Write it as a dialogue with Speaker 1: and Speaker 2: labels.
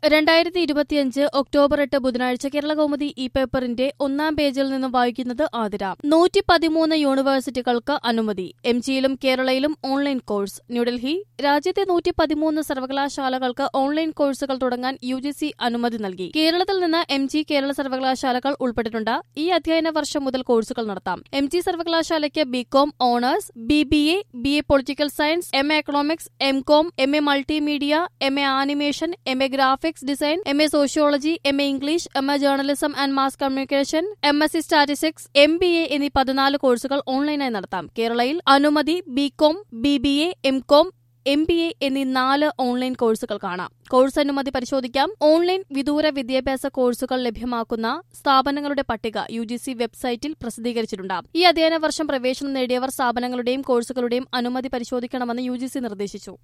Speaker 1: രണ്ടായിരത്തി ഇരുപത്തിയഞ്ച് ഒക്ടോബർ എട്ട് ബുധനാഴ്ച കേരള കൗമുദി ഈ പേപ്പറിന്റെ ഒന്നാം പേജിൽ നിന്ന് വായിക്കുന്നത് ആതിര നൂറ്റി പതിമൂന്ന് യൂണിവേഴ്സിറ്റികൾക്ക് അനുമതി എം ജിയിലും കേരളയിലും ഓൺലൈൻ കോഴ്സ് ന്യൂഡൽഹി രാജ്യത്തെ നൂറ്റി പതിമൂന്ന് സർവകലാശാലകൾക്ക് ഓൺലൈൻ കോഴ്സുകൾ തുടങ്ങാൻ യു ജി സി അനുമതി നൽകി കേരളത്തിൽ നിന്ന് എം ജി കേരള സർവകലാശാലകൾ ഉൾപ്പെട്ടിട്ടുണ്ട് ഈ അധ്യയന വർഷം മുതൽ കോഴ്സുകൾ നടത്താം എം ജി സർവകലാശാലയ്ക്ക് B Com honours B B A B A political science M A economics M Com M A multimedia M A animation M A graphics design M A sociology M A English M A journalism and mass communication M S C statistics M B A എന്നീ പതിനാല് കോഴ്സുകൾ ഓൺലൈനായി നടത്താം കേരളയിൽ അനുമതി B Com B B A M Com M B A എന്നീ നാല് online കോഴ്സുകൾ കാണാം കോഴ്സ് അനുമതി പരിശോധിക്കാം ഓൺലൈൻ വിദൂര വിദ്യാഭ്യാസ കോഴ്സുകൾ ലഭ്യമാക്കുന്ന സ്ഥാപനങ്ങളുടെ പട്ടിക യു ജി സി വെബ്സൈറ്റിൽ പ്രസിദ്ധീകരിച്ചിട്ടുണ്ട് ഈ അധ്യയന വർഷം പ്രവേശനം നേടിയവർ സ്ഥാപനങ്ങളുടെയും കോഴ്സുകളുടെയും അനുമതി പരിശോധിക്കണമെന്ന് യു ജി സി നിർദ്ദേശിച്ചു